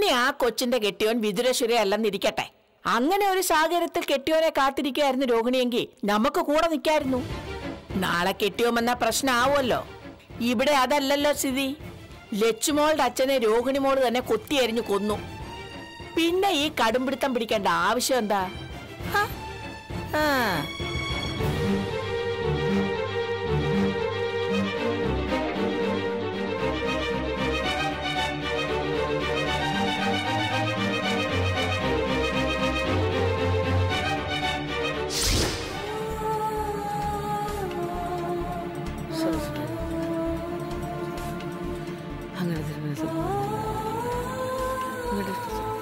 ആ കൊച്ചിന്റെ കെട്ടിയോൻ വിതുരശുര അല്ലെന്നിരിക്കട്ടെ അങ്ങനെ ഒരു സാഹചര്യത്തിൽ കെട്ടിയോനെ കാത്തിരിക്കുകയായിരുന്നു രോഹിണിയെങ്കിൽ നമുക്ക് കൂടെ നിൽക്കായിരുന്നു നാളെ കെട്ടിയോമെന്ന പ്രശ്നമാവുമല്ലോ ഇവിടെ അതല്ലല്ലോ സ്ഥിതി ലച്ചുമോളുടെ അച്ഛനെ രോഹിണി മോള് തന്നെ കൊത്തിയരിഞ്ഞു കൊന്നു പിന്നെ ഈ കടുംപിടുത്തം പിടിക്കേണ്ട ആവശ്യം എന്താ ഹ? ആ അങ്ങനെ തിരുമേനി സംഭവം. ഇങ്ങോട്ട്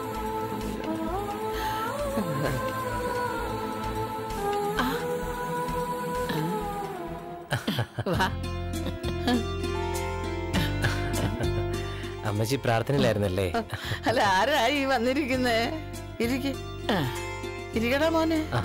വാ അമ്മച്ചി പ്രാർത്ഥനയിലായിരുന്നല്ലേ അല്ല ആരാ ഈ വന്നിരിക്കുന്നേ ഇരിക്ക് ഇരിക്കടാ മോനെ ആ.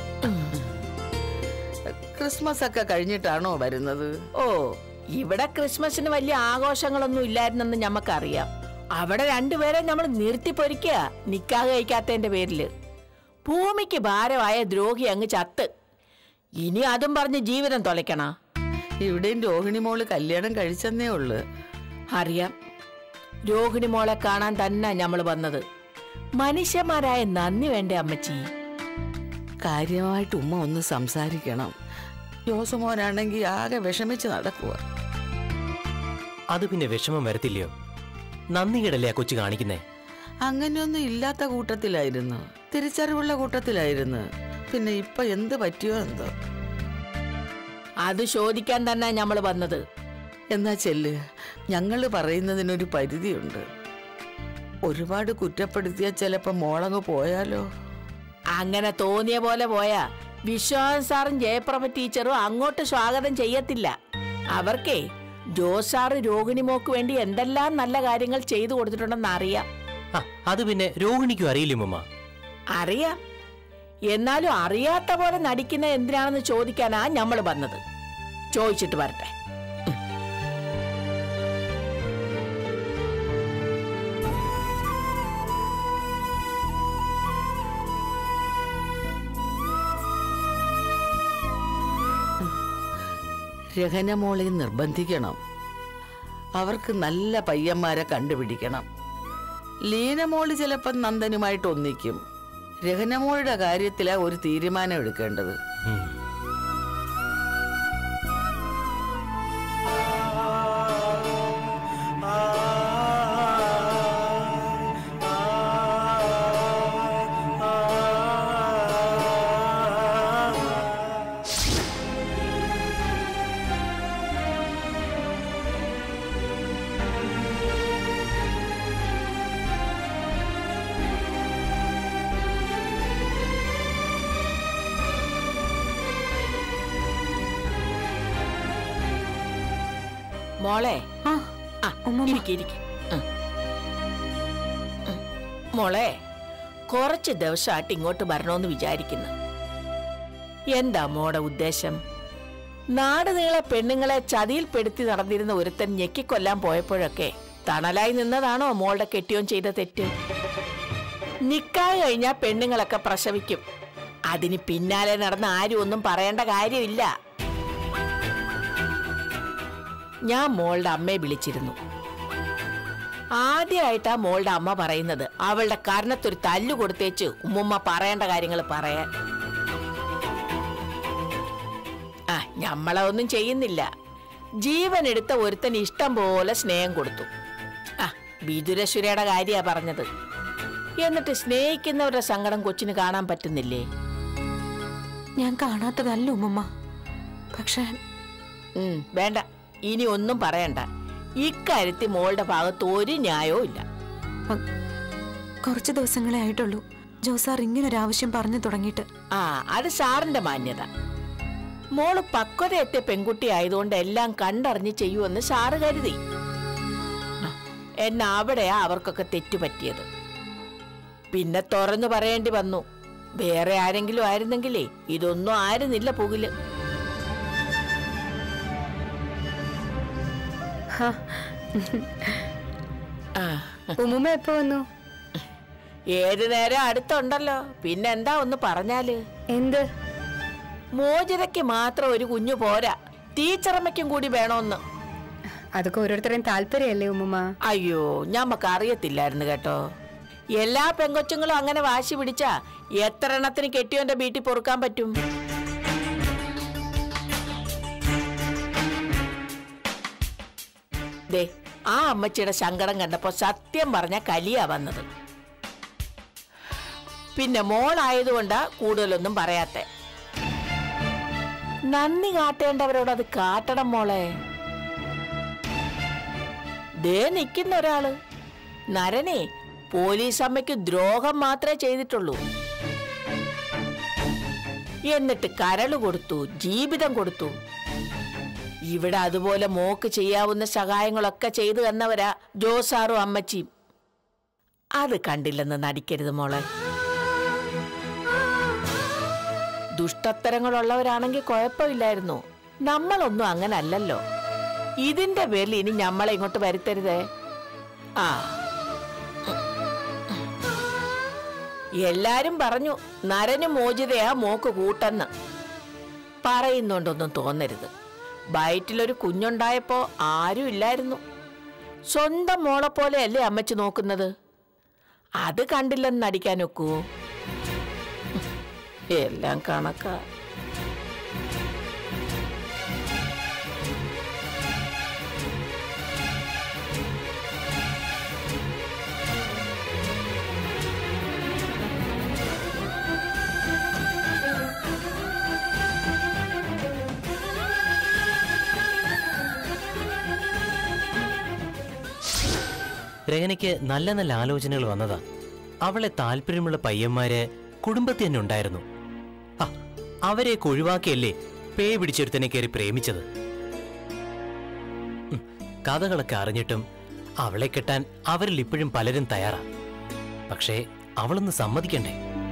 ക്രിസ്മസ് ഒക്കെ കഴിഞ്ഞിട്ടാണോ വരുന്നത് ഓ ഇവിടെ ക്രിസ്മസിന് വലിയ ആഘോഷങ്ങളൊന്നും ഇല്ലായിരുന്നെന്ന് ഞമ്മക്കറിയാം അവിടെ രണ്ടുപേരെ നമ്മൾ നിർത്തി പൊരിക്കുക നിക്കാഹ് കഴിക്കാത്തതിന്റെ പേരില് ഭൂമിക്ക് ഭാരമായ ദ്രോഹി അങ്ങ് ചത്ത് ഇനി അതും പറഞ്ഞ് ജീവിതം തൊലയ്ക്കണ ഇവിടെയും രോഹിണി മോള് കല്യാണം കഴിച്ചെന്നേ ഉള്ളു അറിയാം രോഹിണി മോളെ കാണാൻ തന്നെ നമ്മൾ വന്നത് മനുഷ്യന്മാരായ നന്ദി വേണ്ടേ അമ്മച്ചി കാര്യമായിട്ട് ഉമ്മ ഒന്ന് സംസാരിക്കണം ജോസുമോനാണെങ്കിൽ ആകെ വിഷമിച്ച് നടക്കുക അത് പിന്നെ വിഷമം വരത്തില്ലയോ നന്ദികേടല്ലേ ആ കൊച്ചു കാണിക്കുന്നേ അങ്ങനെയൊന്നും ഇല്ലാത്ത കൂട്ടത്തിലായിരുന്നു തിരിച്ചറിവുള്ള കൂട്ടത്തിലായിരുന്നു പിന്നെ ഇപ്പൊ എന്ത് പറ്റിയോ എന്തോ അത് ചോദിക്കാൻ തന്നെ നമ്മൾ വന്നത് എന്നാ ചെല്ല് ഞങ്ങള് പറയുന്നതിനൊരു പരിധിയുണ്ട് ഒരുപാട് കുറ്റപ്പെടുത്തിയാൽ ചിലപ്പോ മോളങ്ങ് പോയാലോ അങ്ങനെ തോന്നിയ പോലെ പോയാ വിശ്വാസം സാറും ജയപ്രഭ ടീച്ചറും അങ്ങോട്ട് സ്വാഗതം ചെയ്യത്തില്ല അവർക്കേ ജോസ് സാറ് രോഹിണി മോക്ക് വേണ്ടി എന്തെല്ലാം നല്ല കാര്യങ്ങൾ ചെയ്തു കൊടുത്തിട്ടുണ്ടെന്ന് അറിയാം ആ അത് പിന്നെ രോഹിണിക്കും അറിയില്ലേ ഉമ്മ അറിയാം എന്നാലും അറിയാത്ത പോലെ നടിക്കുന്ന എന്തിനാണെന്ന് ചോദിക്കാനാ നമ്മൾ വന്നത് ചോദിച്ചിട്ട് വരട്ടെ രഹനമോളെ നിർബന്ധിക്കണം അവർക്ക് നല്ല പയ്യന്മാരെ കണ്ടുപിടിക്കണം ലീനമോള് ചിലപ്പം നന്ദനുമായിട്ട് ഒന്നിക്കും രഹനമോളുടെ കാര്യത്തിലാ ഒരു തീരുമാനം എടുക്കേണ്ടത് മോളെ ആ ആ ഇരിക്ക്, ഇരിക്ക്. ഉം. ഉം. മോളെ കുറച്ച് ദിവസമായിട്ട് ഇങ്ങോട്ട് വരണോന്ന് വിചാരിക്കുന്നു എന്താ മോടെ ഉദ്ദേശം നാട് നീളെ പെണ്ണുങ്ങളെ ചതിയിൽപ്പെടുത്തി നടന്നിരുന്ന ഒരുത്തൻ ഞെക്കിക്കൊല്ലാൻ പോയപ്പോഴൊക്കെ തണലായി നിന്നതാണോ മോളുടെ കെട്ടിയോൻ ചെയ്ത തെറ്റ് നിക്കാഹ് കഴിഞ്ഞാൽ പെണ്ണുങ്ങളൊക്കെ പ്രസവിക്കും അതിന് പിന്നാലെ നടന്ന ആരും ഒന്നും പറയേണ്ട കാര്യമില്ല ഞാൻ മോളുടെ അമ്മയെ വിളിച്ചിരുന്നു ആദ്യമായിട്ടാ മോളുടെ അമ്മ പറയുന്നത് അവളുടെ കർണത്തൊരു തല്ലു കൊടുത്തേച്ച് ഉമ്മുമ്മ പറയേണ്ട കാര്യങ്ങൾ പറയാൻ ആ ഞമ്മളെ ഒന്നും ചെയ്യുന്നില്ല ജീവൻ എടുത്ത ഒരുത്തൻ ഇഷ്ടം പോലെ സ്നേഹം കൊടുത്തു ആ ബിദുരശ്വരയുടെ കാര്യാ പറഞ്ഞത് എന്നിട്ട് സ്നേഹിക്കുന്നവരുടെ സങ്കടം കൊച്ചിന് കാണാൻ പറ്റുന്നില്ലേ ഞാൻ കാണാത്തതല്ല ഉമ്മമ്മ പക്ഷേ ഉം, വേണ്ട ഇനി ഒന്നും പറയണ്ട ഇക്കാര്യത്തിൽ മോളുടെ ഭാഗത്ത് ഒരു ന്യായവും ഇല്ല അ- കുറച്ച് ദിവസങ്ങളെ ആയിട്ടുള്ളൂ ജോസാർ ഇങ്ങനൊരു ആവശ്യം പറഞ്ഞു തുടങ്ങിയിട്ട് ആ അത് സാറിന്റെ മാന്യത മോള് പക്വത എത്തിയ പെൺകുട്ടി ആയതുകൊണ്ട് എല്ലാം കണ്ടറിഞ്ഞ് ചെയ്യുമെന്ന് സാറ് കരുതി ആ, എന്നാ അവിടെയാ അവർക്കൊക്കെ തെറ്റുപറ്റിയത് പിന്നെ തുറന്നു പറയേണ്ടി വന്നു വേറെ ആരെങ്കിലും ആയിരുന്നെങ്കിലേ ഇതൊന്നും ആയിരുന്നില്ല പുകില് ഹാ, ആ ഉമ്മുമ്മ എപ്പോ വന്നു ഏത് നേരം അടുത്തുണ്ടല്ലോ പിന്നെന്താ ഒന്ന് പറഞ്ഞാല് എന്ത് മോചിതയ്ക്ക് മാത്രം ഒരു കുഞ്ഞു പോരാ ടീച്ചറമ്മയ്ക്കും കൂടി വേണോന്ന് അതൊക്കെ ഓരോരുത്തരുടെയും താല്പര്യമല്ലേ ഉമ്മുമ്മ അയ്യോ ഞമ്മക്ക് അറിയത്തില്ലായിരുന്നു കേട്ടോ എല്ലാ പെങ്കൊച്ചുങ്ങളും അങ്ങനെ വാശി പിടിച്ചാ എത്ര എണ്ണത്തിന് കെട്ടിയോന്റെ വീട്ടിൽ പൊറുക്കാൻ പറ്റും ദേ ആ അമ്മച്ചിയുടെ സങ്കടം കണ്ടപ്പോ സത്യം പറഞ്ഞ കലിയാ വന്നത് പിന്നെ മോളായതുകൊണ്ടാ കൂടുതലൊന്നും പറയാത്തെ നന്ദി കാട്ടേണ്ടവരോട് അത് കാട്ടണം മോളെ ദേ നിൽക്കുന്ന ഒരാള് നരനെ പോലീസ് അമ്മയ്ക്ക് ദ്രോഹം മാത്രമേ ചെയ്തിട്ടുള്ളൂ എന്നിട്ട് കരള് കൊടുത്തു ജീവിതം കൊടുത്തു ഇവിടെ അതുപോലെ മോക്ക് ചെയ്യാവുന്ന സഹായങ്ങളൊക്കെ ചെയ്തു തന്നവരാ ജോസാറും അമ്മച്ചിയും അത് കണ്ടില്ലെന്ന് നടിക്കരുത് മോളെ ദുഷ്ടത്തരങ്ങളുള്ളവരാണെങ്കിൽ കുഴപ്പമില്ലായിരുന്നു നമ്മളൊന്നും അങ്ങനെ അല്ലല്ലോ ഇതിന്റെ പേരിൽ ഇനി നമ്മളെ ഇങ്ങോട്ട് വരുത്തരുതേ ആ എല്ലാരും പറഞ്ഞു നരന് മോചിതയാ മോക്ക് കൂട്ടെന്ന് പറയുന്നുണ്ടൊന്നും തോന്നരുത് വയറ്റിലൊരു കുഞ്ഞുണ്ടായപ്പോ ആരും ഇല്ലായിരുന്നു സ്വന്തം മോളെ പോലെയല്ലേ അമ്മച്ചി നോക്കുന്നത് അത് കണ്ടില്ലെന്ന് നടിക്കാൻ ഒക്കുവോ എല്ലാം കണക്കാ രഹനയ്ക്ക് നല്ല നല്ല ആലോചനകൾ വന്നതാ അവളെ താല്പര്യമുള്ള പയ്യന്മാര് കുടുംബത്തിൽ തന്നെ ഉണ്ടായിരുന്നു ആ, അവരെയൊക്കെ ഒഴിവാക്കിയല്ലേ പേ പിടിച്ചൊരുത്തനെ കയറി പ്രേമിച്ചത് ഉം, കഥകളൊക്കെ അറിഞ്ഞിട്ടും അവളെ കെട്ടാൻ അവരിൽ ഇപ്പോഴും പലരും തയ്യാറാ പക്ഷേ അവളൊന്ന് സമ്മതിക്കണ്ടേ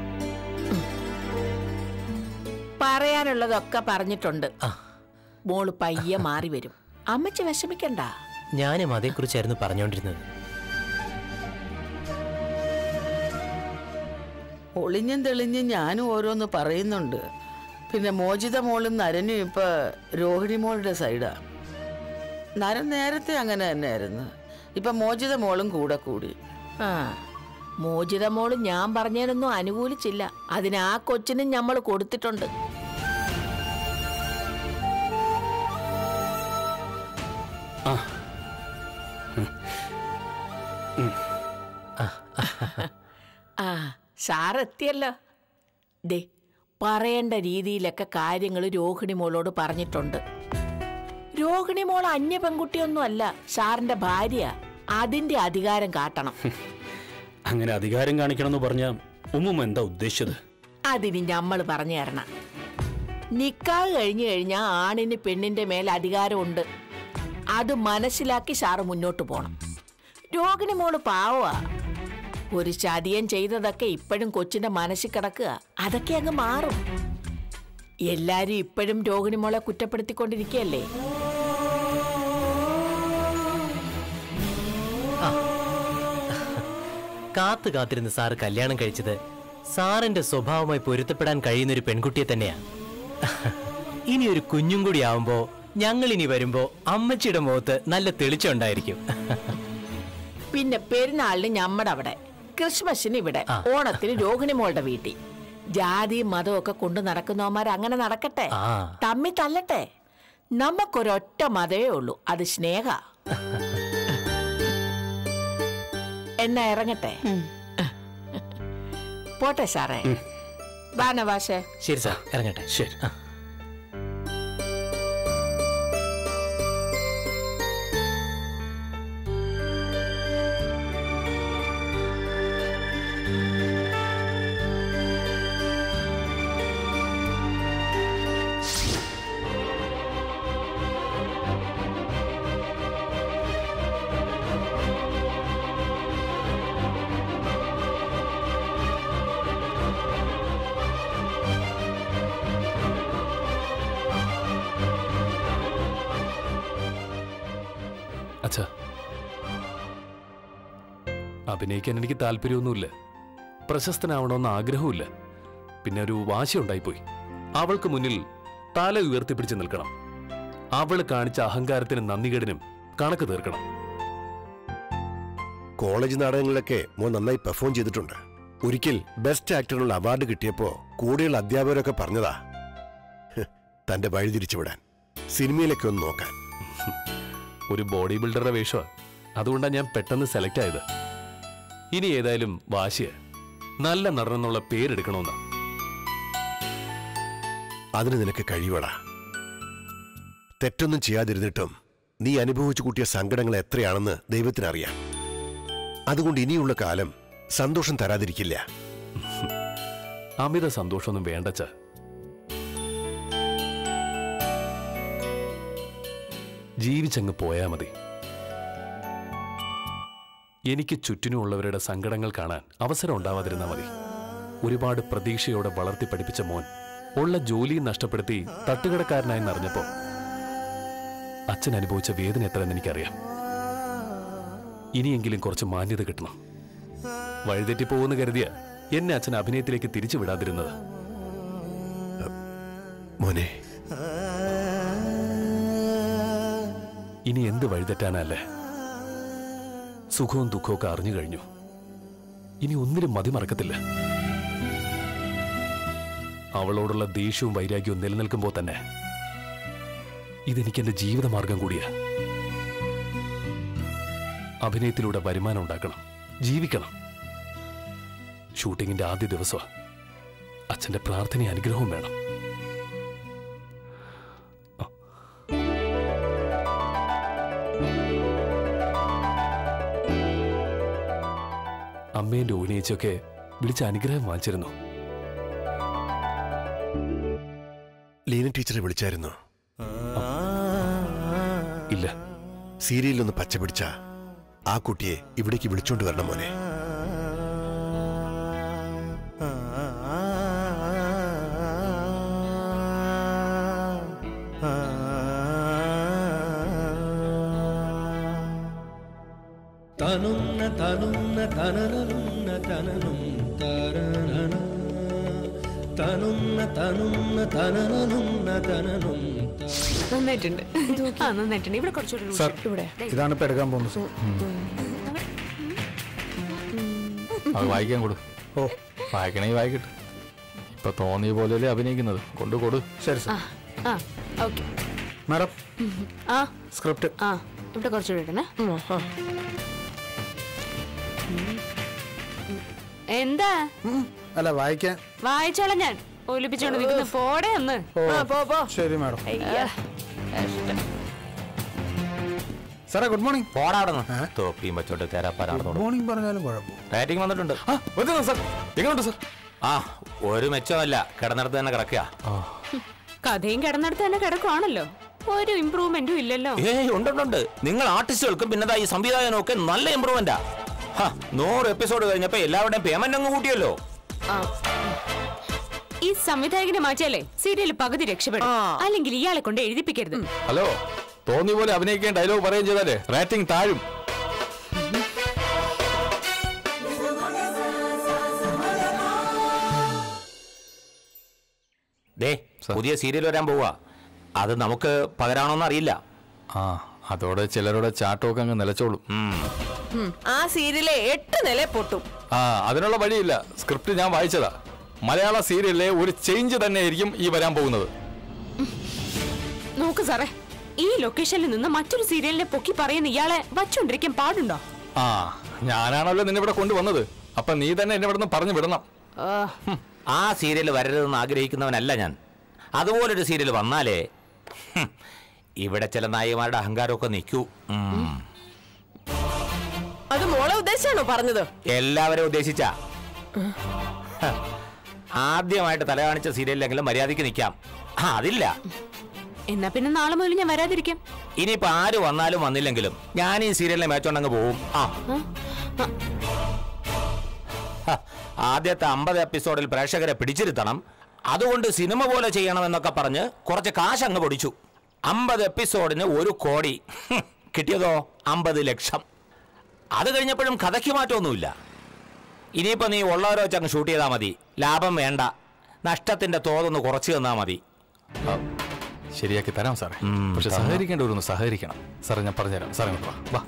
പറയാനുള്ളതൊക്കെ പറഞ്ഞിട്ടുണ്ട് ആ മോള് പയ്യെ മാറി വരും അമ്മച്ചി വിഷമിക്കണ്ട ഞാനും അതേക്കുറിച്ചായിരുന്നു പറഞ്ഞുകൊണ്ടിരുന്നത് ഒളിഞ്ഞും തെളിഞ്ഞും ഞാനും ഓരോന്ന് പറയുന്നുണ്ട് പിന്നെ മോചിത മോളും നരനും ഇപ്പൊ രോഹിണി മോളുടെ സൈഡാ നരൻ നേരത്തെ അങ്ങനെ തന്നെയായിരുന്നു ഇപ്പൊ മോചിത മോളും കൂടെ കൂടി ആ മോചിത മോള് ഞാൻ പറഞ്ഞതിനൊന്നും അനുകൂലിച്ചില്ല അതിന് ആ കൊച്ചിനും നമ്മൾ കൊടുത്തിട്ടുണ്ട് ആ സാറെത്തിയല്ലോ ദേ പറയേണ്ട രീതിയിലൊക്കെ കാര്യങ്ങൾ രോഹിണി മോളോട് പറഞ്ഞിട്ടുണ്ട് രോഹിണി മോൾ അന്യ പെൺകുട്ടിയൊന്നും അല്ല സാറിന്റെ ഭാര്യ അതിന്റെ അധികാരം കാട്ടണം അങ്ങനെ അധികാരം കാണിക്കണമെന്ന് പറഞ്ഞ ഉമ്മുമ്മ എന്താ ഉദ്ദേശിച്ചത് അതിന് നമ്മൾ പറഞ്ഞു തരണം നിക്കാഹ് കഴിഞ്ഞു കഴിഞ്ഞാൽ ആണിന് പെണ്ണിന്റെ മേൽ അധികാരമുണ്ട് അത് മനസ്സിലാക്കി സാറ് മുന്നോട്ട് പോണം രോഹിണി മോള് പാവാ ഒരു ചതിയൻ ചെയ്തതൊക്കെ ഇപ്പോഴും കൊച്ചിന്റെ മനസ്സിൽ കിടക്കുക അതൊക്കെ അങ്ങ് മാറും എല്ലാരും ഇപ്പോഴും രോഹിണി മോളെ കുറ്റപ്പെടുത്തിക്കൊണ്ടിരിക്കുകയല്ലേ കാത്തു കാത്തിരുന്ന് സാറ് കല്യാണം കഴിച്ചത് സാറിന്റെ സ്വഭാവമായി പൊരുത്തപ്പെടാൻ കഴിയുന്ന ഒരു പെൺകുട്ടിയെ തന്നെയാ ഇനി ഒരു കുഞ്ഞും കൂടി ആവുമ്പോ ഞങ്ങൾ ഇനി വരുമ്പോ അമ്മച്ചിയുടെ മുഖത്ത് നല്ല തെളിച്ചുണ്ടായിരിക്കും പിന്നെ പെരുന്നാളിന് ഞമ്മടെ അവിടെ ക്രിസ്മസിന് ഇവിടെ ആ. ഓണത്തിന് രോഹിണി മോളുടെ വീട്ടിൽ ജാതിയും മതവും ഒക്കെ കൊണ്ടു നടക്കുന്നവന്മാർ അങ്ങനെ നടക്കട്ടെ ആ തമ്മി തല്ലട്ടെ നമുക്കൊരൊറ്റ മതമേ ഉള്ളൂ അത് സ്നേഹ എന്നാ ഇറങ്ങട്ടെ പോട്ടെ സാറേ വാനവാശേ ശരി സാർ ഇറങ്ങട്ടെ ശരി ആ. അച്ഛാ അഭിനയിക്കാൻ എനിക്ക് താല്പര്യമൊന്നുമില്ല പ്രശസ്തനാവണമെന്ന് ആഗ്രഹവുമില്ല പിന്നെ ഒരു വാശി ഉണ്ടായിപ്പോയി അവൾക്ക് മുന്നിൽ തല ഉയർത്തിപ്പിടിച്ച് നിൽക്കണം അവൾ കാണിച്ച അഹങ്കാരത്തിനും നന്ദികേടിനും കണക്ക് തീർക്കണം കോളേജ് നാടകങ്ങളിലൊക്കെ മോൻ നന്നായി പെർഫോം ചെയ്തിട്ടുണ്ട് ഒരിക്കൽ ബെസ്റ്റ് ആക്ടറിനുള്ള അവാർഡ് കിട്ടിയപ്പോ കൂടെയുള്ള അധ്യാപകരൊക്കെ പറഞ്ഞതാ ഹ്, തന്റെ വഴി തിരിച്ചുവിടാൻ സിനിമയിലൊക്കെ ഒന്ന് നോക്കാൻ ഒരു ബോഡി ബിൽഡറുടെ വേഷമാണ് അതുകൊണ്ടാണ് ഞാൻ പെട്ടെന്ന് സെലക്ട് ആയത് ഇനി ഏതായാലും വാശിയ നല്ല നടനെന്നുള്ള പേരെടുക്കണമെന്ന് അതിന് നിനക്ക് കഴിവടാ തെറ്റൊന്നും ചെയ്യാതിരുന്നിട്ടും നീ അനുഭവിച്ചു കൂട്ടിയ സങ്കടങ്ങൾ എത്രയാണെന്ന് ദൈവത്തിനറിയാം അതുകൊണ്ട് ഇനിയുള്ള കാലം സന്തോഷം തരാതിരിക്കില്ല അമിത സന്തോഷമൊന്നും വേണ്ടച്ച ജീവിച്ചങ്ങ് പോയാ മതി എനിക്ക് ചുറ്റിനുമുള്ളവരുടെ സങ്കടങ്ങൾ കാണാൻ അവസരം ഉണ്ടാവാതിരുന്നാ മതി ഒരുപാട് പ്രതീക്ഷയോടെ വളർത്തി പഠിപ്പിച്ച മോൻ ഉള്ള ജോലിയും നഷ്ടപ്പെടുത്തി തട്ടുകടക്കാരനായി അറിഞ്ഞപ്പോ അച്ഛൻ അനുഭവിച്ച വേദന എത്രയെന്ന് എനിക്കറിയാം ഇനിയെങ്കിലും കുറച്ച് മാന്യത കിട്ടണം വഴിതെറ്റി പോകുമെന്ന് കരുതിയ എന്നെ അച്ഛൻ അഭിനയത്തിലേക്ക് തിരിച്ചു വിടാതിരുന്നത് മോനെ ഇനി എന്ത് വഴിതെറ്റാനല്ലേ സുഖവും ദുഃഖവും ഒക്കെ അറിഞ്ഞു കഴിഞ്ഞു ഇനി ഒന്നിനും മതി മറക്കത്തില്ല അവളോടുള്ള ദേഷ്യവും വൈരാഗ്യവും നിലനിൽക്കുമ്പോൾ തന്നെ ഇതെനിക്ക് എന്റെ ജീവിതമാർഗം കൂടിയാ അഭിനയത്തിലൂടെ വരുമാനം ഉണ്ടാക്കണം ജീവിക്കണം ഷൂട്ടിങ്ങിന്റെ ആദ്യ ദിവസം അച്ഛന്റെ പ്രാർത്ഥനയും അനുഗ്രഹവും വേണം അമ്മയും രോഹിണിയച്ചൊക്കെ വിളിച്ച അനുഗ്രഹം വാങ്ങിച്ചിരുന്നു ലീന ടീച്ചറെ വിളിച്ചായിരുന്നു ഇല്ല സീരിയലിലൊന്ന് പച്ച പിടിച്ച ആ കുട്ടിയെ ഇവിടേക്ക് വിളിച്ചോണ്ട് വരണം മോനെ തനുന്ന തനുന്ന തനനനുന്ന തനനും തരനന തനുന്ന തനുന്ന തനനനുന്ന തനനും നന്നായിട്ടുണ്ട് ആ നന്നായിട്ടുണ്ട് ഇവിടെ കുറച്ചുകൂടി സാർ ഇവിടെ ഇതാണ് ഇപ്പൊ എടുക്കാൻ പോകുന്നത് അത് വായിക്കാൻ കൊടു ഓ വായിക്കണമെങ്കിൽ വായിക്കട്ടെ ഇപ്പൊ തോന്നിയ പോലെയല്ലേ അഭിനയിക്കുന്നത് കൊണ്ട് കൊടു ശരി ആ ആ ഓക്കെ മാഡം ആ സ്ക്രിപ്റ്റ് ആ ഇവിടെ കുറച്ചുകൂടി ഇടണേ എന്താ അല്ല വായിക്കാൻ വായിച്ചോളാം ഞാൻ ഒലിപ്പിച്ചോണ്ട് നിൽക്കുന്ന പോടെ ഒന്ന് ഓ ശരി മാഡം സാറേ ഗുഡ് മോർണിംഗ് പോടാ അവിടെ നിന്ന് തോപ്പിയും വെച്ചോട്ട് തേരാപ്പാരാണ് ഗുഡ് മോർണിംഗ് പറഞ്ഞാലും കുഴപ്പം റേറ്റിംഗ് വന്നിട്ടുണ്ട് സാർ എങ്ങനെയുണ്ട് സാർ ആ ഒരു മെച്ചമല്ല കിടന്നിടത്ത് തന്നെ കിടക്കുക കഥയും കിടന്നിടത്ത് തന്നെ കിടക്കുവാണല്ലോ ഒരു ഇമ്പ്രൂവ്മെന്റും ഇല്ലല്ലോ ഏയ് ഉണ്ടുണ്ടുണ്ട് നിങ്ങൾ ആർട്ടിസ്റ്റുകൾക്കും പിന്നെ ദാ ഈ സംവിധായകനും ഒക്കെ നല്ല ഇമ്പ്രൂവ്മെന്റാ ഹാ, നൂറ് എപ്പിസോഡ് കഴിഞ്ഞപ്പോ എല്ലാവരുടെയും പേയ്മെന്റ് അങ്ങ് കൂട്ടിയല്ലോ ആ. ഈ സംവിധായകനെ മാറ്റിയാലേ സീരിയൽ പകുതി രക്ഷപ്പെടും അല്ലെങ്കിൽ ഇയാളെ കൊണ്ട് എഴുതിപ്പിക്കരുത് ഹലോ തോന്നിയ പോലെ അഭിനയിക്കാൻ ഡയലോഗ് പറയുകയും ചെയ്താലേ റേറ്റിംഗ് താഴും ദേ പുതിയ സീരിയൽ വരാൻ പോവാ അത് നമുക്ക് പകരാണോന്ന് അറിയില്ല ആ അതോടെ ചിലരുടെ ചാട്ടമൊക്കെ അങ്ങ് നിലച്ചോളും ആ സീരിയലെ എട്ട് നില പൊട്ടും ആ അതിനുള്ള വഴിയില്ല സ്ക്രിപ്റ്റ് ഞാൻ വായിച്ചതാ മലയാള സീരിയലിലെ ഒരു ചേഞ്ച് തന്നെയായിരിക്കും ഈ വരാൻ പോകുന്നത് നോക്ക് സാറേ ഈ ലൊക്കേഷനിൽ നിന്ന് മറ്റൊരു സീരിയലിനെ പൊക്കി പറയുന്ന ഇയാളെ വച്ചോണ്ടിരിക്കാൻ പാടുണ്ടോ ആ ഞാനാണല്ലോ നിന്നെ ഇവിടെ കൊണ്ടുവന്നത് അപ്പൊ നീ തന്നെ എന്നെ ഇവിടെ നിന്ന് പറഞ്ഞു വിടണം ഹും, ആ സീരിയൽ വരരുതെന്ന് ആഗ്രഹിക്കുന്നവനല്ല ഞാൻ അതുപോലൊരു സീരിയൽ വന്നാലേ ഹും, ഇവിടെ ചില നായികമാരുടെ അഹങ്കാരമൊക്കെ നിൽക്കൂ ഉം. അത് മോളെ ഉദ്ദേശിച്ചാണോ പറഞ്ഞത് എല്ലാവരും ഉദ്ദേശിച്ച ആദ്യമായിട്ട് തല കാണിച്ച സീരിയലിലെങ്കിലും മര്യാദയ്ക്ക് നിൽക്കാം ആ അതില്ല എന്നാ പിന്നെ നാളെ മുതൽ ഞാൻ വരാതിരിക്കാം ഇനിയിപ്പോ ആര് വന്നാലും വന്നില്ലെങ്കിലും ഞാൻ ഈ സീരിയലിനെ മേച്ചോണ്ടങ്ങ് പോവും ആ ഹ, ആദ്യത്തെ അമ്പത് എപ്പിസോഡിൽ പ്രേക്ഷകരെ പിടിച്ചിരുത്തണം അതുകൊണ്ട് സിനിമ പോലെ ചെയ്യണമെന്നൊക്കെ പറഞ്ഞ് കുറച്ച് കാശ് അങ്ങ് പൊടിച്ചു അമ്പത് എപ്പിസോഡിന് ഒരു കോടി ഹും, കിട്ടിയതോ അമ്പത് ലക്ഷം അത് കഴിഞ്ഞപ്പോഴും കഥയ്ക്ക് മാറ്റമൊന്നുമില്ല ഇനിയിപ്പോ നീ ഉള്ളവരെ വെച്ച് അങ്ങ് ഷൂട്ട് ചെയ്താൽ മതി ലാഭം വേണ്ട നഷ്ടത്തിന്റെ തോതൊന്ന് കുറച്ച് തന്നാൽ മതി ആ, ശരിയാക്കി തരാം സാറേ പക്ഷെ തരാം. സഹകരിക്കേണ്ടവരൊന്ന് സഹകരിക്കണം സാറേ ഞാൻ പറഞ്ഞുതരാം സാറേ ഇങ്ങോട്ട് വാ വാ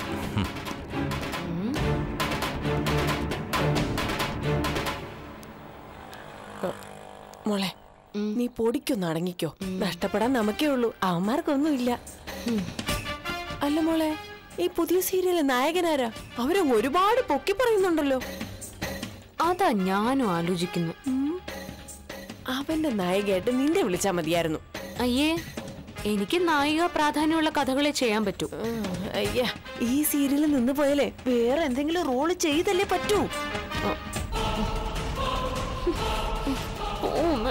മോളെ നീ പൊടിക്കൊന്ന് അടങ്ങിക്കോ നഷ്ടപ്പെടാൻ നമുക്കേ ഉള്ളൂ അവന്മാർക്കൊന്നുമില്ല അല്ല മോളെ ഈ പുതിയ സീരിയലിലെ നായകനാരാ അവരെ ഒരുപാട് പൊക്കി പറയുന്നുണ്ടല്ലോ അതാ ഞാനും ആലോചിക്കുന്നു അവന്റെ നായികയായിട്ട് നിന്റെ വിളിച്ചാ മതിയായിരുന്നു അയ്യേ എനിക്ക് നായിക പ്രാധാന്യമുള്ള കഥകളെ ചെയ്യാൻ പറ്റൂ അയ്യ ഈ സീരിയലിൽ നിന്ന് പോയാലേ വേറെ എന്തെങ്കിലും റോള് ചെയ്തല്ലേ പറ്റൂ പോന്ന്.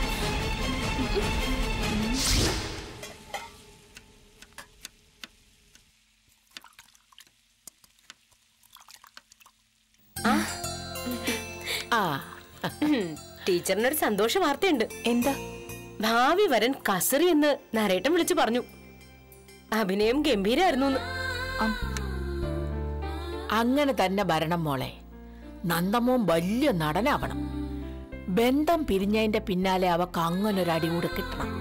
ആ ടീച്ചറിനൊരു സന്തോഷ വാർത്തയുണ്ട് എന്താ ഭാവി വരൻ കസറി എന്ന് നരേട്ടൻ വിളിച്ചു പറഞ്ഞു അഭിനയം ഗംഭീരായിരുന്നു അങ്ങനെ തന്നെ ഭരണം മോളെ നന്ദമോൻ വലിയ നടനാവണം ബന്ധം പിരിഞ്ഞതിന്റെ പിന്നാലെ അവക്ക് അങ്ങനൊരു അടി കൂടെ കിട്ടണം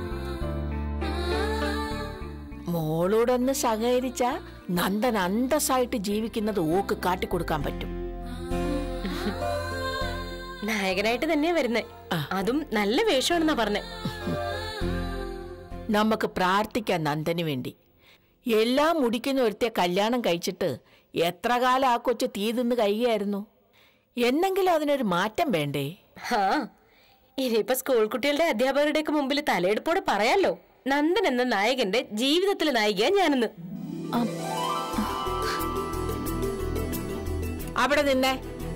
മോളോടൊന്ന് സഹകരിച്ച നന്ദൻ അന്തസ്സായിട്ട് ജീവിക്കുന്നത് ഓക്ക് കാട്ടിക്കൊടുക്കാൻ പറ്റും നായകനായിട്ട് തന്നെയാ വരുന്നേ അതും നല്ല വേഷമാണെന്നാ പറഞ്ഞേ നമുക്ക് പ്രാർത്ഥിക്കാം നന്ദന് വേണ്ടി എല്ലാം മുടിക്കുന്ന ഒരുത്തെ കല്യാണം കഴിച്ചിട്ട് എത്ര കാലം ആ കൊച്ചു തീ തിന്ന് കഴിയായിരുന്നു എന്നെങ്കിലും അതിനൊരു മാറ്റം വേണ്ടേ ഹാ ഇനിയിപ്പൊ സ്കൂൾ കുട്ടികളുടെ അധ്യാപകരുടെയൊക്കെ മുമ്പിൽ തലയെടുപ്പോടെ പറയാലോ നന്ദൻ എന്ന നായകന്റെ ജീവിതത്തിലെ നായികയാ ഞാനെന്ന് അവിടെ നിന്നെ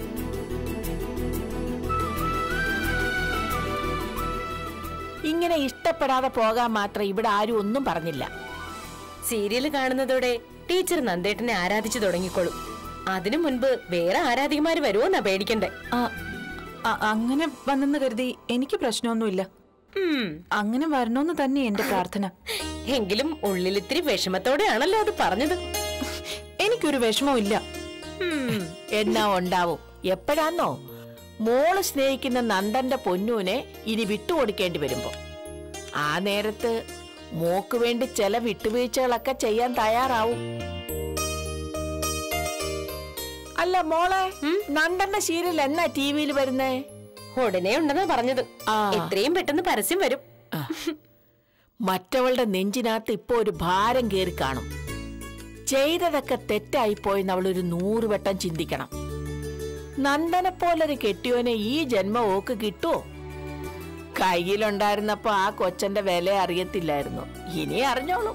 ഇങ്ങനെ ഇഷ്ടപ്പെടാതെ പോകാൻ മാത്രം ഇവിടെ ആരും ഒന്നും പറഞ്ഞില്ല സീരിയൽ കാണുന്നതോടെ ടീച്ചർ നന്ദേട്ടനെ ആരാധിച്ചു തുടങ്ങിക്കോളും അതിനു മുൻപ് വേറെ ആരാധികമാര് വരുമോന്നാ പേടിക്കണ്ടേ അങ്ങനെ വന്നെന്ന് കരുതി എനിക്ക് പ്രശ്നമൊന്നുമില്ല അങ്ങനെ വരണമെന്ന് തന്നെ എന്റെ പ്രാർത്ഥന എങ്കിലും ഉള്ളിലിത്തിരി വിഷമത്തോടെയാണല്ലോ അത് പറഞ്ഞത് എനിക്കൊരു വിഷമവും ഇല്ല എന്നാ ഉണ്ടാവും എപ്പോഴാന്നോ മോള് സ്നേഹിക്കുന്ന നന്ദന്റെ പൊന്നൂനെ ഇനി വിട്ടുകൊടുക്കേണ്ടി വരുമ്പോ ആ നേരത്ത് മോക്ക് വേണ്ടി ചില വിട്ടുവീഴ്ചകളൊക്കെ ചെയ്യാൻ തയ്യാറാവും അല്ല മോളെ നന്ദന്റെ സീരിയൽ എന്നാ ടി വിയിൽ വരുന്നേ ഉടനെ ഉണ്ടെന്നാ പറഞ്ഞത് എത്രയും പെട്ടെന്ന് പരസ്യം വരും മറ്റവളുടെ നെഞ്ചിനകത്ത് ഇപ്പൊ ഒരു ഭാരം കേറി കാണും ചെയ്തതൊക്കെ തെറ്റായിപ്പോയെന്ന് അവൾ ഒരു നൂറ് വട്ടം ചിന്തിക്കണം നന്ദനെ പോലൊരു കെട്ടിയോനെ ഈ ജന്മം ഓക്ക് കിട്ടുമോ കയ്യിലുണ്ടായിരുന്നപ്പോ ആ കൊച്ചന്റെ വില അറിയത്തില്ലായിരുന്നു ഇനി അറിഞ്ഞോളും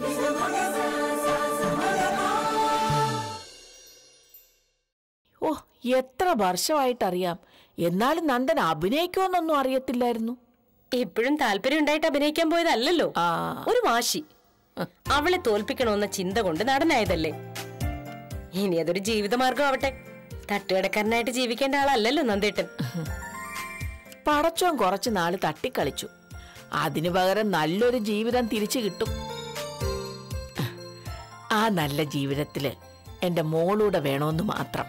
ഓ എത്ര വർഷമായിട്ടറിയാം എന്നാലും നന്ദൻ അഭിനയിക്കുമെന്നൊന്നും അറിയത്തില്ലായിരുന്നു ഇപ്പോഴും താല്പര്യം ഉണ്ടായിട്ട് അഭിനയിക്കാൻ പോയതല്ലല്ലോ ഒരു വാശി അവളെ തോൽപ്പിക്കണമെന്ന ചിന്ത കൊണ്ട് നടനായതല്ലേ ഇനി അതൊരു ജീവിതമാർഗം ആവട്ടെ തട്ടുകടക്കാരനായിട്ട് ജീവിക്കേണ്ട ആളല്ലല്ലോ നന്ദേട്ടൻ പടച്ചോൻ കുറച്ചു നാള് തട്ടിക്കളിച്ചു അതിനു പകരം നല്ലൊരു ജീവിതം തിരിച്ചു കിട്ടും ആ നല്ല ജീവിതത്തില് എന്റെ മോളൂടെ വേണമെന്ന് മാത്രം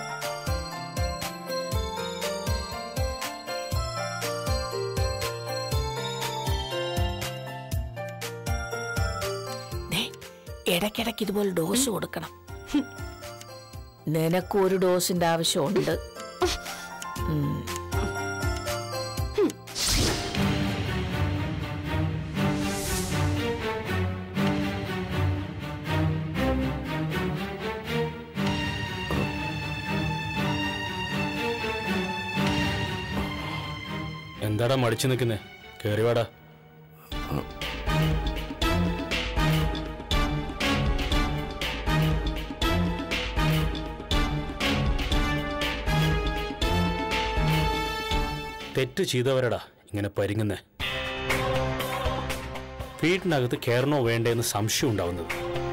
ദേ, ഇടയ്ക്കിടയ്ക്ക് ഇതുപോലെ ഡോസ് കൊടുക്കണം നിനക്കും ഒരു ഡോസിന്റെ ആവശ്യമുണ്ട് ഉം. എന്താടാ മടിച്ചു നിൽക്കുന്നേ കേറിവാടാ തെറ്റ് ചെയ്തവരടാ ഇങ്ങനെ പരിങ്ങുന്നേ വീട്ടിനകത്ത് കയറണോ വേണ്ടേ എന്ന് സംശയം ഉണ്ടാവുന്നത്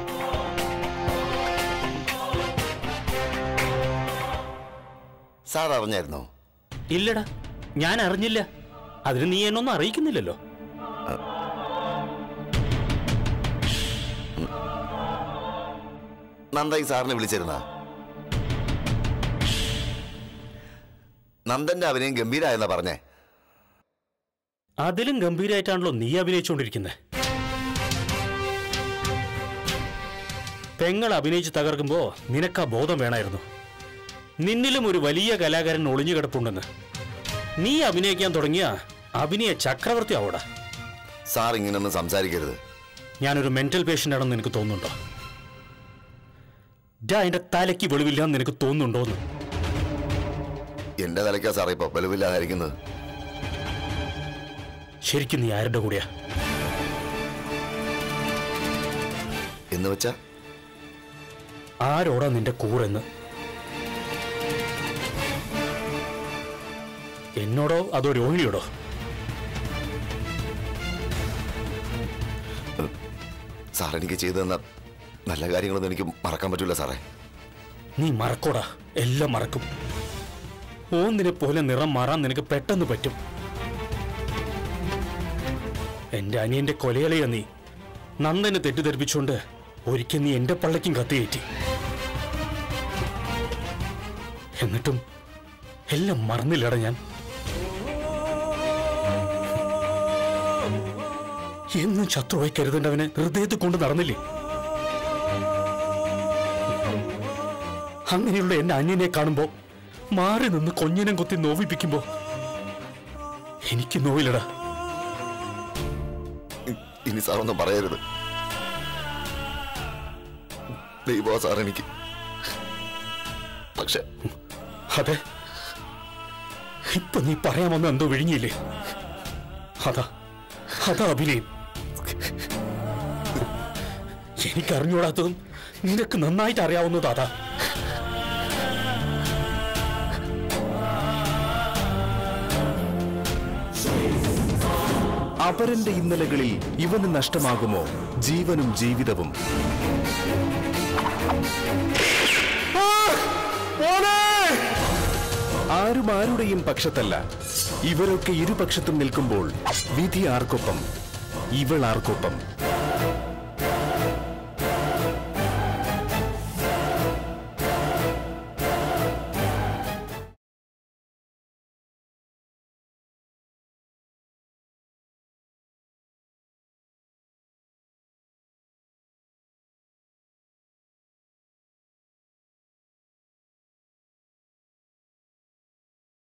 സാർ അറിഞ്ഞായിരുന്നോ ഇല്ലടാ ഞാൻ അറിഞ്ഞില്ല അതിന് നീ എന്നൊന്നും അറിയിക്കുന്നില്ലല്ലോ നന്ദായി സാറിനെ വിളിച്ചിരുന്ന നന്ദന്റെ അഭിനയം ഗംഭീരായെന്നാ പറഞ്ഞേ അതിലും ഗംഭീരമായിട്ടാണല്ലോ നീ അഭിനയിച്ചുകൊണ്ടിരിക്കുന്നത് പെങ്ങൾ അഭിനയിച്ച് തകർക്കുമ്പോ നിനക്ക് ആ ബോധം വേണമായിരുന്നു നിന്നിലും ഒരു വലിയ കലാകാരൻ ഒളിഞ്ഞു കിടപ്പുണ്ടെന്ന് നീ അഭിനയിക്കാൻ തുടങ്ങിയ അഭിനയ ചക്രവർത്തി ആവോടാ സാർ ഇങ്ങനൊന്നും സംസാരിക്കരുത് ഞാനൊരു മെന്റൽ പേഷ്യന്റ് ആണെന്ന് നിനക്ക് തോന്നുന്നുണ്ടോ ഡാ എന്റെ തലയ്ക്ക് വെളിവില്ലാന്ന് നിനക്ക് തോന്നുന്നുണ്ടോന്ന് എന്റെ തലയ്ക്കാ സാർ ഇപ്പൊ വെളിവില്ലാതായിരിക്കുന്നത് ശരിക്കും നീ ആരുടെ കൂടെയാ എന്ന് വെച്ചാ ആരോടാ നിന്റെ കൂറെന്ന് എന്നോടോ അതോ രോഹിണിയോടോ സാർ എനിക്ക് ചെയ്തു തന്ന നല്ല കാര്യങ്ങളൊന്നും എനിക്ക് മറക്കാൻ പറ്റൂല സാറേ നീ മറക്കോടാ എല്ലാം മറക്കും ഓന്നിനെ പോലെ നിറം മാറാൻ നിനക്ക് പെട്ടെന്ന് പറ്റും എന്റെ അനിയന്റെ കൊലയാളിയാ നീ നന്ദനെ തെറ്റിദ്ധരിപ്പിച്ചുകൊണ്ട് ഒരിക്കൽ നീ എന്റെ പള്ളയ്ക്കും കത്തിയേറ്റി എന്നിട്ടും എല്ലാം മറന്നില്ലട ഞാൻ എന്നും ശത്രുവായി കരുതേണ്ടവനെ ഹൃദയത്തിൽ കൊണ്ട് നടന്നില്ലേ അങ്ങനെയുള്ള എന്റെ അന്യനെ കാണുമ്പോ മാറി നിന്ന് കൊഞ്ഞിനം കൊത്തി നോവിപ്പിക്കുമ്പോ എനിക്ക് നോവില്ലടാ ഇനി സാർ ഒന്നും പറയരുത് ദൈവോ സാർ എനിക്ക് പക്ഷെ അതെ ഇപ്പൊ നീ പറയാമെന്ന് എന്തോ വിഴുങ്ങിയില്ലേ അതാ അതാ അഭിനയം എനിക്കറിഞ്ഞൂടാത്തതും നിനക്ക് നന്നായിട്ട് അറിയാവുന്നത് അതാ അപരന്റെ ഇന്നലകളിൽ ഇവന് നഷ്ടമാകുമോ ജീവനും ജീവിതവും ആരും ആരുടെയും പക്ഷത്തല്ല ഇവരൊക്കെ ഇരുപക്ഷത്തും നിൽക്കുമ്പോൾ വിധി ആർക്കൊപ്പം ഇവൾ ആർക്കൊപ്പം